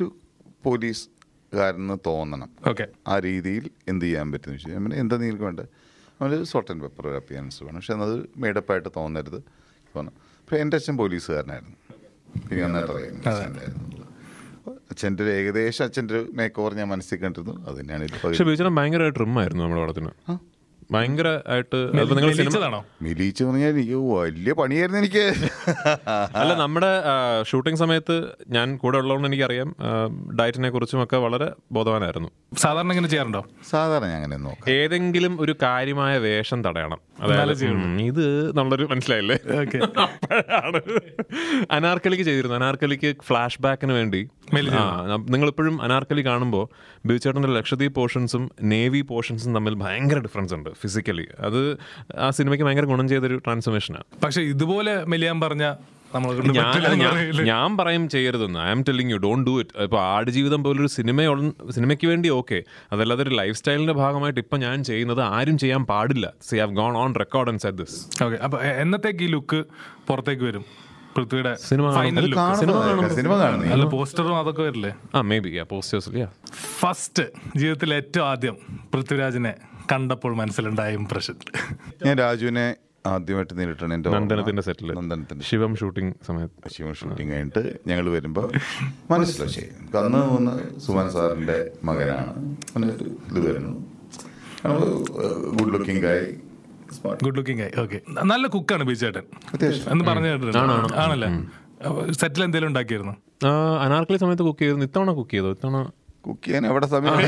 പോലീസുകാരന് തോന്നണം ഓക്കെ ആ രീതിയിൽ എന്ത് ചെയ്യാൻ പറ്റും വെച്ചാൽ ഞാൻ പിന്നെ എന്താ നിങ്ങൾക്ക് വേണ്ട നമ്മൾ സോട്ട് ആൻഡ് പേപ്പർ ഒരു അപ്പിയൻസ് വേണം പക്ഷെ അത് മേഡപ്പായിട്ട് തോന്നരുത് തോന്നും അപ്പോൾ എൻ്റെ അച്ഛൻ പോലീസുകാരനായിരുന്നു പിന്നെ നന്നായിട്ട് അറിയാം അച്ഛൻ്റെ അച്ഛൻ്റെ ഒരു ഏകദേശം അച്ഛൻ്റെ ഒരു മേക്ക് ഓവർ ഞാൻ മനസ്സിൽ കണ്ടിരുന്നു അത് തന്നെയാണ് ഇതിൽ പക്ഷെ പകുതി ബീച്ചന ഭയങ്കര ട്രിം ആയിരുന്നു നമ്മുടെ പടത്തിന് ഭയങ്കരമായിട്ട് അതിപ്പോ നിങ്ങൾ സിനിമ മെലിച്ചതാണോ മിലീച്ച് പറഞ്ഞാൽ എനിക്ക് വലിയ പണിയായിരുന്നു എനിക്ക് അല്ല നമ്മുടെ ഷൂട്ടിംഗ് സമയത്ത് ഞാൻ കൂടെ ഉള്ളതുകൊണ്ട് എനിക്കറിയാം ഡയറ്റിനെ കുറിച്ചും ഒക്കെ വളരെ ബോധവാനായിരുന്നു സാധാരണ ഇങ്ങനെ ചെയ്യാറുണ്ടോ സാധാരണ ഞാൻ അങ്ങനെ നോക്കാം ഏതെങ്കിലും ഒരു കാര്യമായ വേഷം തടയണം അതായത് ഉം, ഇത് എന്നുള്ളൊരു മനസ്സിലായില്ലേ ഓക്കെ അപ്പോഴാണ് അനാർക്കലിക്ക് ചെയ്തിരുന്നു അനാർക്കലിക്ക് ഫ്ലാഷ് ബാക്കിന് വേണ്ടി മെലിഞ്ഞു. നിങ്ങൾ ഇപ്പോഴും അനാർക്കലി കാണുമ്പോൾ ബിജുചേട്ടൻ്റെ ലക്ഷദ്വീപ് പോർഷൻസും നേവി പോർഷൻസും തമ്മിൽ ഭയങ്കര ഡിഫറൻസ് ഉണ്ട് ഫിസിക്കലി അത് ആ സിനിമയ്ക്ക് ഭയങ്കര ഗുണം ചെയ്തൊരു ട്രാൻസ്ഫോർമേഷനാണ് പക്ഷെ ഇതുപോലെ മെലിയാൻ പറഞ്ഞ നമ്മളെ കൊണ്ട് ഞാൻ പറ്റില്ല എന്ന് ഞാൻ- പറയില്ലേ? ഞാൻ പറയും ചെയ്യരുതെന്ന് I'm telling you don't do it ഇപ്പോൾ ആടുജീവിതം പോലൊരു സിനിമ സിനിമയ്ക്ക് വേണ്ടി ഓക്കെ അതല്ലാതെ ഒരു ലൈഫ് സ്റ്റൈലിന്റെ ഭാഗമായിട്ട് ഇപ്പം ഞാൻ ചെയ്യുന്നത് ആരും ചെയ്യാൻ പാടില്ല see have gone on record and set this okay അപ്പൊ എ- എന്നത്തേക്ക് ഈ ലുക്ക് പുറത്തേക്ക് വരും പൃഥ്വിയുടെ സിനിമ ഫൈനൽ അത് ലുക്ക് കാണുന്നത് സിനിമ കാണുന്നേ അല്ല പോസ്റ്ററും അതൊക്കെ വരില്ലേ ആ മേ ബി പോസ്റ്റേഴ്സിൽ ഫസ്റ്റ് ജീവിതത്തിൽ ഏറ്റവും ആദ്യം പൃഥ്വിരാജിനെ കണ്ടപ്പോൾ മനസ്സിലുണ്ടായ ഇംപ്രഷൻ ഞാൻ രാജുവിനെ ആദ്യമായിട്ട് നേരിട്ടാണ് എൻ്റെ ഓർമ്മ. നന്ദനത്തിന്റെ സെറ്റിൽ നന്ദനത്തിന്റെ ശിവം ഷൂട്ടിംഗ് സമയത്ത് ശിവൻ ഷൂട്ടിംഗ് കഴിഞ്ഞിട്ട് ഞങ്ങൾ വരുമ്പോൾ മനസ്സിലായി ശരി നമുക്ക് അന്ന് വന്ന് സുമാൻ സാറിൻ്റെ മകനാണ് അങ്ങനെ ഒരു ഇത് വരുന്നു നമ്മൾ ഗുഡ് ലുക്കിംഗ് ആയി സ്മാർട്ട് ഗുഡ് ലുക്കിംഗ് ആയി ഓക്കെ നല്ല കുക്കാണ് ബിജേട്ടൻ അത്യാവശ്യം എന്ന് പറഞ്ഞു കേട്ടിട്ടുണ്ട് ആണല്ലേ സെറ്റിൽ എന്തെങ്കിലും ഉണ്ടാക്കിയിരുന്നു ആ, അനാർക്കലി സമയത്ത് കുക്ക് ചെയ്തു ഇത്തവണ കുക്ക് ചെയ്തു ഇത്തവണ കുക്ക് ചെയ്യാൻ എവിടെ സമയം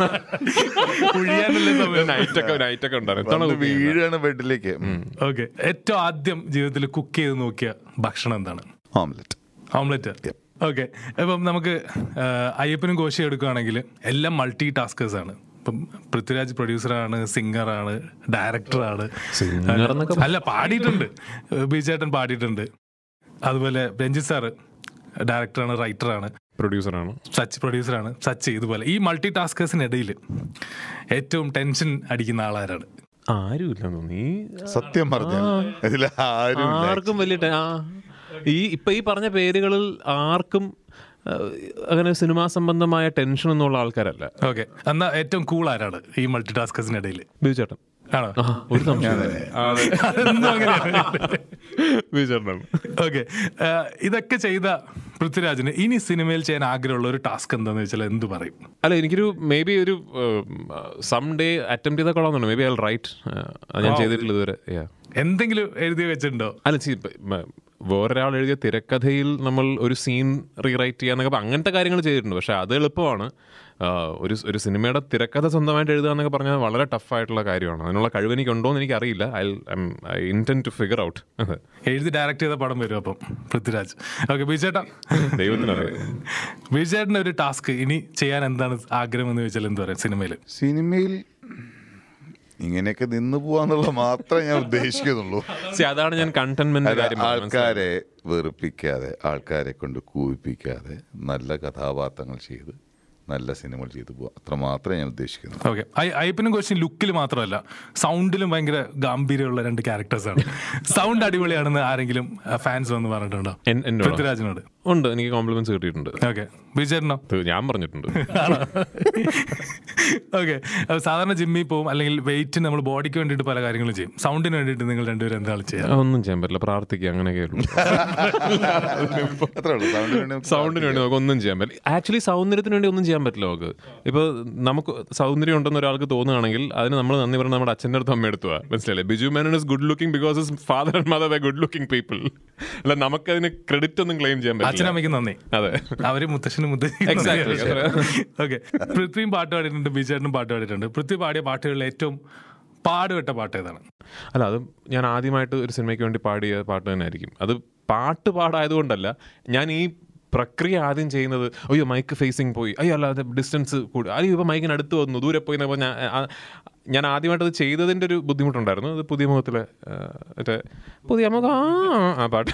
കുഴിയാനുള്ള സമയം നൈറ്റ് ഒക്കെ നൈറ്റ് ഒക്കെ ഉണ്ടായിരുന്നു ഇത്തവണ വന്ന് cook ചെയ്തു. വീഴാണ് ബെഡിലേക്ക് ഓക്കെ ഏറ്റവും ആദ്യം ജീവിതത്തിൽ കുക്ക് ചെയ്ത് നോക്കിയ ഭക്ഷണം എന്താണ് ഓംലെറ്റ് ഓംലെറ്റ് ഓക്കെ ഇപ്പം നമുക്ക് ആ, അയ്യപ്പനും കോശി എടുക്കുകയാണെങ്കിൽ എല്ലാം മൾട്ടി ടാസ്കേഴ്സ് ആണ് ഇപ്പം പൃഥ്വിരാജ് പ്രൊഡ്യൂസറാണ് സിംഗറാണ് ഡയറക്ടറാണ് Singer എന്നൊക്കെ അല്ല പാടിയിട്ടുണ്ട് ബിജേട്ടൻ പാടിയിട്ടുണ്ട് അതുപോലെ രഞ്ജിത്ത് സാറ് ഡയറക്ടറാണ് റൈറ്ററാണ് പ്രൊഡ്യൂസറാണ് സച്ച് പ്രൊഡ്യൂസറാണ് സച്ച് ഇതുപോലെ ഈ മൾട്ടി ടാസ്കേഴ്സിനിടയിൽ ഏറ്റവും ടെൻഷൻ അടിക്കുന്ന ആളാരാണ് ആരുമില്ല നീ സത്യം പറഞ്ഞാൽ ഇതിൽ ആരും ഇല്ല. ആർക്കും വലിയ ടെ- ആ, ഈ ഇപ്പൊ ഈ പറഞ്ഞ പേരുകളിൽ ആർക്കും ആ, അങ്ങനെ സിനിമാ സംബന്ധമായ ടെൻഷൻ ഒന്നുള്ള ആൾക്കാരല്ല ഓക്കെ എന്നാ ഏറ്റവും കൂൾ ആരാണ് ഈ മൾട്ടി ടാസ്കേഴ്സിനിടയിൽ ബിജു ചേട്ടൻ ആണോ ആ, ഒരു സംശയം അതെന്നും അങ്ങനെയാണ് ബിജു ചേട്ടനാണ് ഓക്കെ ഇതൊക്കെ ചെയ്ത പൃഥ്വിരാജിന് ഇനി സിനിമയിൽ ചെയ്യാൻ ആഗ്രഹമുള്ള ഒരു ടാസ്ക് എന്താന്ന് വെച്ചാൽ എന്ത് പറയും അല്ല എനിക്കൊരു മേ ബി ഒരു സം ഡേ അറ്റംപ്റ്റ് ചെയ്താൽ കൊള്ളാമെന്നുണ്ട് മേ ബി ഐ റൈറ്റ് ഞാൻ ചെയ്തിട്ടില്ല ഇതുവരെ Yeah. എന്തെങ്കിലും എഴുതി വെച്ചിട്ടുണ്ടോ അല്ല ചി ഇപ്പ- മ- വേറൊരാൾ എഴുതിയ തിരക്കഥയിൽ നമ്മൾ ഒരു സീൻ റീറൈറ്റ് ചെയ്യാന്നൊക്കെ അപ്പൊ അങ്ങനത്തെ കാര്യങ്ങൾ ചെയ്തിട്ടുണ്ട് പക്ഷെ അത് എളുപ്പമാണ് ആ, ഒരു ഒരു സിനിമയുടെ തിരക്കഥ സ്വന്തമായിട്ട് എഴുതുക എന്നൊക്കെ പറഞ്ഞാൽ വളരെ ടഫായിട്ടുള്ള കാര്യമാണ് അതിനുള്ള കഴിവ് എനിക്ക് ഉണ്ടോ എന്ന് എനിക്ക് അറിയില്ല I I intend to figure out എഴുതി ഡയറക്റ്റ് ചെയ്ത പടം വരും അപ്പം പൃഥ്വിരാജ് ഓക്കെ ബിജേട്ടാ ദൈവത്തിനറിയാം ബിജേട്ടൻ്റെ ഒരു ടാസ്ക് ഇനി ചെയ്യാൻ എന്താണ് ആഗ്രഹം എന്ന് ചോദിച്ചാൽ എന്ത് പറയും സിനിമയിൽ സിനിമയിൽ ഇങ്ങനെയൊക്കെ നിന്ന് പോവാന്നുള്ള മാത്രമേ ഞാൻ ഉദ്ദേശിക്കുന്നുള്ളൂ See, അതാണ് ഞാൻ കണ്ടന്റ്മെന്റ് അല്ല, കാര്യം പറഞ്ഞത്. ആൾക്കാരെ വെറുപ്പിക്കാതെ ആൾക്കാരെ കൊണ്ട് കൂവിപ്പിക്കാതെ നല്ല കഥാപാത്രങ്ങൾ ചെയ്ത് നല്ല സിനിമകൾ ചെയ്തു പോവാം അത്ര മാത്രമേ ഞാൻ ഉദ്ദേശിക്കുന്നു ഓക്കെ അയ്യപ്പനും കോശിനും ലുക്കിൽ മാത്രമല്ല സൗണ്ടിലും ഭയങ്കര ഗാംഭീര്യമുള്ള രണ്ട് ക്യാരക്ടേഴ്സാണ് സൗണ്ട് അടിപൊളിയാണെന്ന് ആരെങ്കിലും ഫാൻസ് വന്ന് പറഞ്ഞിട്ടുണ്ടോ എൻ- എന്നോടോ? പൃഥ്വിരാജിനോട് ഉണ്ട് എനിക്ക് കോംപ്ലിമെന്റ്സ് കിട്ടിയിട്ടുണ്ട് ഓക്കെ ബിജേട്ടനോ ഇത് ഞാൻ പറഞ്ഞിട്ടുണ്ട് ഓക്കെ സാധാരണ ജിമ്മിൽ പോവും അല്ലെങ്കിൽ വെയിറ്റ് നമ്മൾ ബോഡിക്ക് വേണ്ടിയിട്ട് പല കാര്യങ്ങളും ചെയ്യും സൗണ്ടിന് വേണ്ടിയിട്ട് നിങ്ങൾ രണ്ടുപേരും എന്താണ് ചെയ്യുക ഒന്നും ചെയ്യാൻ പറ്റില്ല പ്രാർത്ഥിക്കുക അങ്ങനെയൊക്കെ ഉള്ളൂ അത്രേ ഉള്ളൂ സൗണ്ടിന് വേണ്ടി നമുക്ക് സൗണ്ടിന് വേണ്ടി നമുക്ക് ഒന്നും ചെയ്യാൻ പറ്റില്ല ആക്ച്വലി സൗന്ദര്യത്തിന് വേണ്ടി ഒന്നും ചെയ്യാൻ പറ്റില്ല നമുക്ക് ഇപ്പോൾ നമുക്ക് സൗന്ദര്യം ഉണ്ടെന്ന് ഒരാൾക്ക് തോന്നുകയാണെങ്കിൽ അതിന് നമ്മൾ നന്ദി പറഞ്ഞ നമ്മുടെ അച്ഛൻ്റെ അടുത്ത് അമ്മ എടുത്തുക മനസ്സിലല്ലേ Biju Menon is good looking because is father and mother were good looking people അല്ല നമുക്കതിന് ക്രെഡിറ്റ് ഒന്നും ക്ലെയിം ചെയ്യാൻ പറ്റില്ല അച്ഛനമ്മയ്ക്ക് നന്ദി അതെ അവര് മുത്തശ്ശനും Exactly. ഓക്കെ പൃഥ്വിയും പാട്ട് പാടിയിട്ടുണ്ട് ബിജേട്ടനും പാട്ട് പാടിയിട്ടുണ്ട് പൃഥ്വി പാടിയ പാട്ടുകളിൽ ഏറ്റവും പാടുപെട്ട പാട്ട് ഏതാണ് അല്ല അത് ഞാൻ ആദ്യമായിട്ട് ഒരു സിനിമയ്ക്ക് വേണ്ടി പാടിയ പാട്ട് തന്നെ ആയിരിക്കും അത് പാട്ട് പാടായതുകൊണ്ടല്ല ഞാൻ ഈ പ്രക്രിയ ആദ്യം ചെയ്യുന്നത് അയ്യോ മൈക്ക് ഫേസിങ് പോയി അയ്യോ അല്ല അത് ഡിസ്റ്റൻസ് കൂടി അയ്യോ ഇപ്പോൾ മൈക്കിന് അടുത്ത് വന്നു ദൂരെ പോയി എന്നപ്പോൾ ഞാൻ ആ- ഞാൻ ആദ്യമായിട്ട് അത് ചെയ്തതിൻ്റെ ഒരു ബുദ്ധിമുട്ടുണ്ടായിരുന്നു അത് പുതിയ മുഖത്തിലെ ആ, മറ്റേ പുതിയ മുഖം ആ, ആ പാട്ട്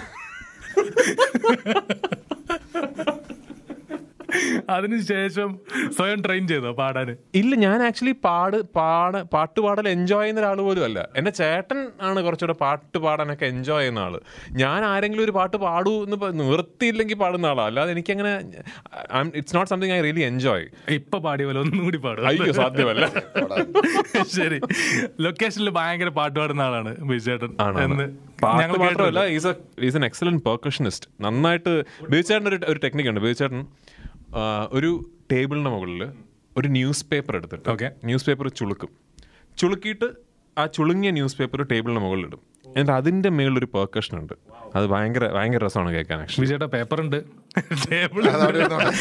അതിനുശേഷം സ്വയം ട്രെയിൻ ചെയ്തോ പാടാന് ഇല്ല ഞാൻ ആക്ച്വലി പാട് പാട പാട്ട് പാടൽ എൻജോയ് ചെയ്യുന്ന ഒരാൾ പോലും അല്ല എൻ്റെ ചേട്ടൻ ആണ് കുറച്ചുകൂടെ പാട്ട് പാടാനൊക്കെ എൻജോയ് ചെയ്യുന്ന ആള് ഞാൻ ആരെങ്കിലും ഒരു പാട്ട് പാടൂ എന്ന് പ- നിവൃത്തിയില്ലെങ്കിൽ പാടുന്ന ആളാണ് അല്ലാതെ എനിക്കങ്ങനെ it's not something I really enjoy ഇപ്പൊ പാടിയ പോലെ ഒന്നും കൂടി പാടും അയ്യോ സാധ്യമല്ല ശരി ലൊക്കേഷനിൽ ഭയങ്കര പാട്ട് പാടുന്ന ആളാണ് ബിജേട്ടൻ എന്ന് പാട്ട് ഞങ്ങൾ മാത്രമല്ല കേട്ടിട്ടുണ്ട്. Is is an excellent percussionist നന്നായിട്ട് ബീച്ചേട്ടൻ ഒരു ഒരു ടെക്നിക്ക് ഉണ്ട് ബീച്ചേട്ടൻ ഒരു ടേബിളിന്റെ മുകളിൽ ഒരു ന്യൂസ് പേപ്പർ എടുത്തിട്ട് Okay. ന്യൂസ് പേപ്പർ ചുളുക്കും ചുളുക്കിയിട്ട് ആ ചുളുങ്ങിയ ന്യൂസ് പേപ്പർ ടേബിളിന്റെ മുകളിൽ ഇടും എന്നിട്ട് അതിന്റെ മേളിൽ ഒരു പെർക്കഷൻ ഉണ്ട് അത് ഭയങ്കര ഭയങ്കര രസമാണ് കേൾക്കാൻ ആക്ച്വലി ബിജേട്ട പേപ്പർ ഉണ്ട് ടേബിൾ അതവിടെ ഇരുന്നോട്ടെ.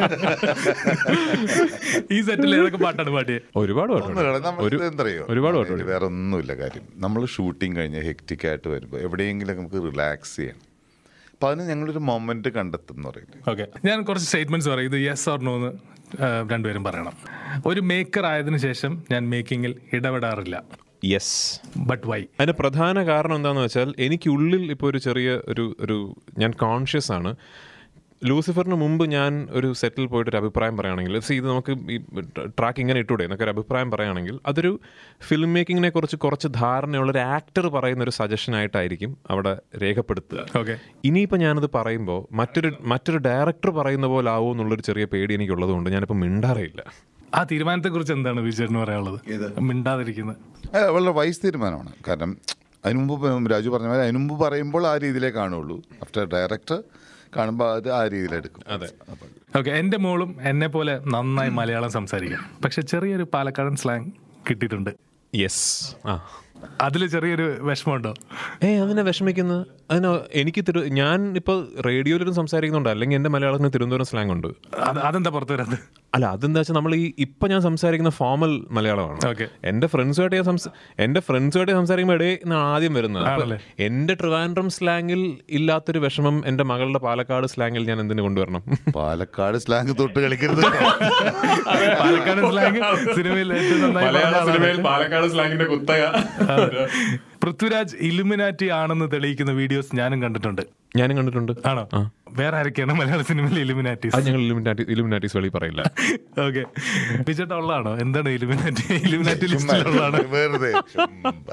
ഈ സെറ്റിൽ ഏതൊക്കെ പാട്ടാണ് പാടിയത് ഒരുപാട് ഒന്നുമില്ല, പാട്ടുണ്ട് നമ്മൾ ഒരു ഇത് എന്തറിയോ ഒരുപാട് ഇതിൽ പാട്ടുണ്ട് വേറെ ഒന്നുമില്ല കാര്യം നമ്മൾ ഷൂട്ടിംഗ് കഴിഞ്ഞ് ഹെക്റ്റിക് ആയിട്ട് വരുമ്പോൾ എവിടെയെങ്കിലും നമുക്ക് റിലാക്സ് ചെയ്യണം അപ്പൊ അതിന് ഞങ്ങളൊരു മൊമെന്റ് കണ്ടെത്തും എന്ന് പറയില്ലേ ഓക്കെ ഞാൻ കുറച്ച് സ്റ്റേറ്റ്മെന്റ്സ് പറയും ഇത് യെസ് ഓർ നോ എന്ന് ആ, രണ്ടുപേരും പറയണം ഒരു മേക്കർ ആയതിനു ശേഷം ഞാൻ മേക്കിങ്ങിൽ ഇടപെടാറില്ല യെസ് ബട്ട് വൈ അതിന്റെ പ്രധാന കാരണം എന്താണെന്ന് വെച്ചാൽ എനിക്കുള്ളിൽ ഇപ്പോൾ ഒരു ചെറിയ ഒരു ഒരു ഞാൻ കോൺഷ്യസ് ആണ് ലൂസിഫറിന് മുമ്പ് ഞാൻ ഒരു സെറ്റിൽ പോയിട്ട് ഒരു അഭിപ്രായം പറയുകയാണെങ്കിൽ see, ഇത് നമുക്ക് ഈ ട്രാക്ക് ഇങ്ങനെ ഇട്ടൂടെ എന്നൊക്കെ ഒരു അഭിപ്രായം പറയുകയാണെങ്കിൽ അതൊരു ഫിലിം മേക്കിങ്ങിനെ കുറിച്ച് കുറച്ച് ധാരണയുള്ള ഒരു ആക്ടർ പറയുന്ന ഒരു സജഷൻ ആയിട്ടായിരിക്കും അവിടെ രേഖപ്പെടുത്തുക ഓക്കെ ഇനിയിപ്പോൾ ഞാനത് പറയുമ്പോൾ മറ്റൊരു മറ്റൊരു ഡയറക്ടർ പറയുന്ന പോലെ ആവുമോ എന്നുള്ളൊരു ചെറിയ പേടി എനിക്കുള്ളത് കൊണ്ട് ഞാനിപ്പോൾ മിണ്ടാറേയില്ല ആ തീരുമാനത്തെ കുറിച്ച് എന്താണ് ബിജേട്ടന് പറയാനുള്ളത് മിണ്ടാതിരിക്കുന്നത് അല്ല, വളരെ വൈസ് തീരുമാനമാണ് കാരണം അതിന് മുമ്പ് ഇപ്പം രാജു പറഞ്ഞ പോലെ അതിന് മുമ്പ് പറയുമ്പോൾ ആ രീതിയിലേ കാണുള്ളൂ ആഫ്റ്റർ ഡയറക്ടർ കാണുമ്പോൾ അത് ആ രീതിയിലെടുക്കും അതെ. അപ്പം ഓക്കെ എൻ്റെ മോളും എന്നെ പോലെ നന്നായി മലയാളം സംസാരിക്കും പക്ഷെ ചെറിയൊരു പാലക്കാടൻ സ്ലാങ് കിട്ടിയിട്ടുണ്ട് യെസ് ആ അതിൽ ചെറിയൊരു വിഷമമുണ്ടോ ഏ അതിനെ വിഷമിക്കുന്നത് അതിന് എനിക്ക് തിരു ഞാൻ ഇപ്പോൾ റേഡിയോയിലും സംസാരിക്കുന്നുണ്ട് അല്ലെങ്കിൽ എൻ്റെ മലയാളത്തിന് തിരുവനന്തപുരം സ്ലാങ് ഉണ്ട് അത് അതെന്താ പുറത്തു വരാത്തത് അല്ല അതെന്താ വെച്ചാൽ നമ്മൾ ഈ ഇപ്പം ഞാൻ സംസാരിക്കുന്ന ഫോമൽ മലയാളമാണ് Okay. എൻ്റെ ഫ്രണ്ട്സുമായിട്ട് ഞാൻ സംസ എൻ്റെ ഫ്രണ്ട്സുമായിട്ട് സംസാരിക്കുമ്പോൾ ഇടയിൽ നിന്നാണ് ആദ്യം വരുന്നത് അപ്പൊ ആണല്ലേ? എൻ്റെ ട്രിവാൻഡ്രം സ്ലാങ്ങിൽ ഇല്ലാത്തൊരു വിഷമം എൻ്റെ മകളുടെ പാലക്കാട് സ്ലാങ്ങിൽ ഞാൻ എന്തിനു കൊണ്ടുവരണം പാലക്കാട് സ്ലാങ് തൊട്ട് കളിക്കരുത് പാലക്കാടൻ സ്ലാങ് സിനിമയിൽ ഏറ്റവും നന്നായി മലയാള പറഞ്ഞ സിനിമയിൽ ആളാണ്. പാലക്കാട് സ്ലാങ്ങിന്റെ കുത്തക പൃഥ്വിരാജ് ഇലുമിനാറ്റി ആണെന്ന് തെളിയിക്കുന്ന വീഡിയോസ് ഞാനും കണ്ടിട്ടുണ്ട് ഞാനും കണ്ടിട്ടുണ്ട് ആണോ വേറെ ആരൊക്കെയാണ് മലയാള സിനിമയിൽ ഇലുമിനാറ്റീസ് അത് ഞങ്ങൾ ഇലുമിനാറ്റി ഇലുമിനാറ്റീസ് വെളി പറയില്ല ഓക്കെ പിച്ചട്ട ഉള്ളതാണോ എന്താണ് ഇലുമിനാറ്റി ഇലുമിനാറ്റി ലിസ്റ്റിലുള്ളതാണ് വെറുതെ ചുമ്മാ.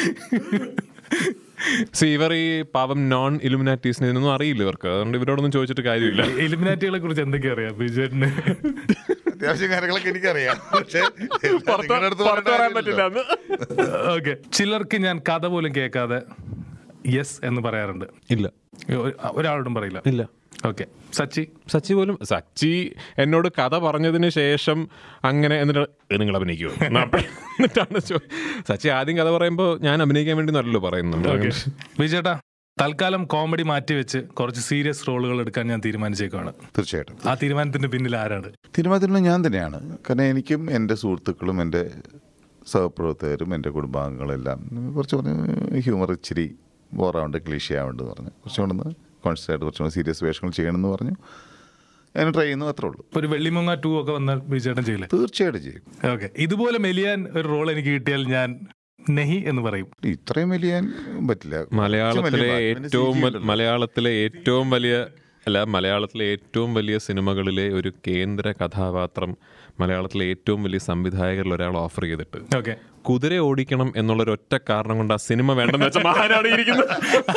സി ഇവർ ഈ പാവം നോൺ ഇലുമിനാറ്റീസിനെ ഇതൊന്നും അറിയില്ല ഇവർക്ക് അതുകൊണ്ട് ഇവരോടൊന്നും ചോദിച്ചിട്ട് കാര്യമില്ല ഇലുമിനാറ്റികളെ കുറിച്ച് എന്തൊക്കെ അറിയാം ബിജുവേട്ടന് അത്യാവശ്യം കാര്യങ്ങളൊക്കെ എനിക്കറിയാം പക്ഷേ നിങ്ങളുടെ അടുത്ത് പുറത്ത് പറയാൻ പറയേണ്ട പറ്റില്ല കാര്യമില്ലല്ലോ. അന്ന് ഓക്കെ ചിലർക്ക് ഞാൻ കഥ പോലും കേൾക്കാതെ യെസ് എന്ന് പറയാറുണ്ട് ഇല്ല ഒ- ഒരാളോടും പറയില്ല ഇല്ല ഓക്കെ സച്ചി സച്ചി പോലും സച്ചി എന്നോട് കഥ പറഞ്ഞതിന് ശേഷം അങ്ങനെ എന്നിട്ട് "ഏ, നിങ്ങൾ അഭിനയിക്കുമോ എന്നാ അപ്പഴ് എന്നിട്ടാണ് ചോ- സച്ചി ആദ്യം കഥ പറയുമ്പോൾ ഞാൻ അഭിനയിക്കാൻ വേണ്ടി നല്ലല്ലോ പറയുന്നുണ്ട് ഓക്കെ ബിജേട്ടാ തൽക്കാലം കോമഡി മാറ്റിവെച്ച് കുറച്ച് സീരിയസ് റോളുകൾ എടുക്കാൻ ഞാൻ തീരുമാനിച്ചേക്കുവാണ് തീർച്ചയായിട്ടും ആ തീരുമാനത്തിന്റെ പിന്നിൽ ആരാണ് തീരുമാനത്തിലുള്ള ഞാൻ തന്നെയാണ് കാരണം എനിക്കും എൻ്റെ സുഹൃത്തുക്കളും എൻ്റെ സഹപ്രവർത്തകരും എൻ്റെ കുടുംബാംഗങ്ങളെല്ലാം കുറച്ച് പറഞ്ഞ് ഹ്യൂമർ ഇച്ചിരി ബോറാവുണ്ട് ക്ലീഷ ആവുണ്ട് പറഞ്ഞ് കുറച്ചും കൂടെ കോൺഷ്യസ് ആയിട്ട് കുറച്ചും കൂടെ സീരിയസ് വേഷങ്ങൾ ചെയ്യണമെന്ന് പറഞ്ഞു ഞാൻ ട്രൈ ചെയ്യുന്നു അത്രേ ഉള്ളൂ ഒരു വെള്ളിമുങ്ങ ടു ഒക്കെ വന്നാൽ ബിജേട്ടൻ ചെയ്യില്ലേ തീർച്ചയായിട്ടും ചെയ്യും ഓക്കെ ഇതുപോലെ മെലിയാൻ ഒരു റോൾ എനിക്ക് കിട്ടിയാൽ ഞാൻ നെഹി എന്ന് പറയും ഇത്രയും വലിയ പറ്റില്ല മലയാളത്തിലെ കുറച്ച് വലിയ ഏറ്റവും CG വൽ- മലയാളത്തിലെ ഏറ്റവും വലിയ അല്ല മലയാളത്തിലെ ഏറ്റവും വലിയ സിനിമകളിലെ ഒരു കേന്ദ്ര കഥാപാത്രം മലയാളത്തിലെ ഏറ്റവും വലിയ സംവിധായകരിൽ ഒരാൾ ഓഫർ ചെയ്തിട്ട് ഓക്കെ കുതിര ഓടിക്കണം എന്നുള്ളൊരു ഒറ്റ കാരണം കൊണ്ട് ആ സിനിമ വേണ്ടെന്ന് വെച്ച മഹാനാണ് ഇരിക്കുന്നത്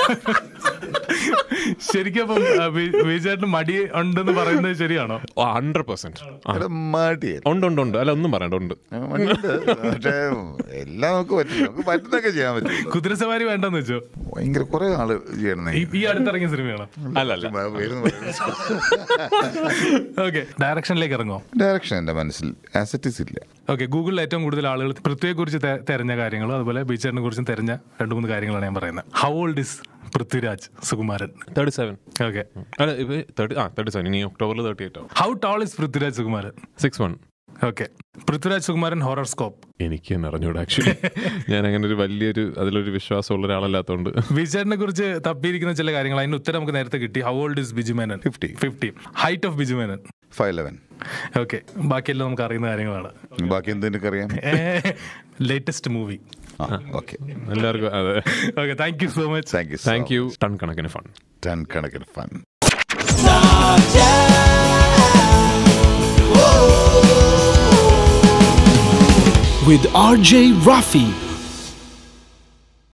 ശരിക്കും അപ്പം ആ, വി- വിജയേട്ടന് മടി ഉണ്ടെന്ന് പറയുന്നത് ശരിയാണോ ഹൺഡ്രഡ് പെർസെന്റ് എടാ, മടിയല്ല. ഉണ്ട് ഉണ്ട് ഉണ്ട് അല്ല ഒന്നും പറയണ്ട ഉണ്ട് ആ, മടിയുണ്ട്. പക്ഷേ എല്ലാം നമുക്ക് പറ്റില്ല നമുക്ക് പറ്റുന്നൊക്കെ ചെയ്യാൻ പറ്റും കുതിരസവാരി വേണ്ടെന്ന് വെച്ചോ ഭയങ്കര കുറെ ആള് ചെയ്യണം ഈ- ഈ അടുത്തിറങ്ങിയ സിനിമയാണോ അല്ല അല്ല ഓക്കെ ഡയറക്ഷനിലേക്ക് ഇറങ്ങോ ഡയറക്ഷൻ എന്റെ മനസ്സിൽ ആസറ്റിസ് ഇല്ല ഓക്കെ ഗൂഗിളിൽ ഏറ്റവും കൂടുതൽ ആളുകൾ പൃഥ്വിയെ കുറിച്ച് തെരഞ്ഞ കാര്യങ്ങളും അതുപോലെ ബീച്ചറിനെ കുറിച്ചും തെരഞ്ഞ രണ്ട് മൂന്ന് കാര്യങ്ങളാണ് ഞാൻ പറയുന്നത് how old is Prithviraj Sukumaran thirty seven okay അല്ല ഇവ തേർട്ടി ആ തേർട്ടി സെവൻ ഇനി ഒക്ടോബറിൽ തേർട്ടി എയ്റ്റ് ആവും how tall is Prithviraj Sukumaran six one okay Prithviraj Sukumaran horoscope എനിക്ക് തന്നെ അറിഞ്ഞൂടാ ആക്ച്വലി ഞാൻ അങ്ങനെ ഒരു വലിയൊരു അതിലൊരു വിശ്വാസമുള്ള ഒരാളല്ലാത്തതുകൊണ്ട് ബിജുചേട്ടനെ കുറിച്ച് തപ്പിയിരിക്കുന്ന ചില കാര്യങ്ങൾ അതിന് ഉത്തരം നമുക്ക് നേരത്തെ കിട്ടി how old is Biju Menon 50. Fifty height of Biju Menon five eleven okay ബാക്കിയെല്ലാം നമുക്ക് അറിയുന്ന കാര്യങ്ങളാണ് ബാക്കി എന്ത് എനിക്കറിയാം ലേറ്റസ്റ്റ് മൂവി ആ ഓക്കെ എല്ലാവർക്കും അതെ okay thank you so much thank you thank you ton കണക്കിന് ഫണ്ട് ടൺ കണക്കിന് ഫൺ With RJ Rafi